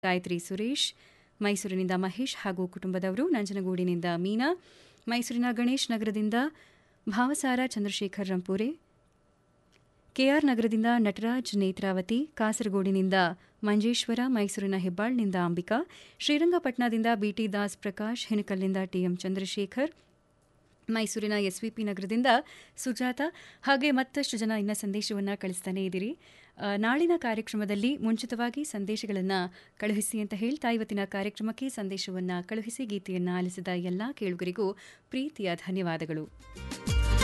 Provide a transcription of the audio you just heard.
ಗಾಯತ್ರಿ ಸುರೇಶ್ ಮೈಸೂರಿನಿಂದ ಮಹೇಶ್ ಹಾಗೂ ಕುಟುಂಬದವರು ನಂಜನಗೂಡಿನಿಂದ ಮೀನಾ ಮೈಸೂರಿನ ಗಣೇಶ್ ನಗರದಿಂದ ಭಾವಸಾರ ಚಂದ್ರಶೇಖರ್ ರಂಪೂರೆ ಕೆಆರ್ ನಗರದಿಂದ ನಟರಾಜ್ ನೇತ್ರಾವತಿ ಕಾಸರಗೋಡಿನಿಂದ ಮಂಜೇಶ್ವರ ಮೈಸೂರಿನ ಹೆಬ್ಬಾಳ್ನಿಂದ ಅಂಬಿಕಾ ಶ್ರೀರಂಗಪಟ್ಟಣದಿಂದ ಬಿಟಿ ದಾಸ್ ಪ್ರಕಾಶ್ ಹಿನಕಲ್ನಿಂದ ಟಿಎಂ ಚಂದ್ರಶೇಖರ್ ಮೈಸೂರಿನ ಎಸ್ವಿಪಿ ನಗರದಿಂದ ಸುಜಾತ ಹಾಗೆ ಮತ್ತಷ್ಟು ಜನ ಇನ್ನ ಸಂದೇಶವನ್ನು ಕಳಿಸ್ತಾನೆ ಇದ್ದೀರಿ ಆ, ನಾಳಿನ ಕಾರ್ಯಕ್ರಮದಲ್ಲಿ ಮುಂಚಿತವಾಗಿ ಸಂದೇಶಗಳನ್ನು ಕಳುಹಿಸಿ ಅಂತ ಹೇಳ್ತಾ ಇವತ್ತಿನ ಕಾರ್ಯಕ್ರಮಕ್ಕೆ ಸಂದೇಶವನ್ನು ಕಳುಹಿಸಿ ಗೀತೆಯನ್ನು ಆಲಿಸಿದ ಎಲ್ಲ ಕೇಳುಗರಿಗೂ ಪ್ರೀತಿಯ ಧನ್ಯವಾದಗಳು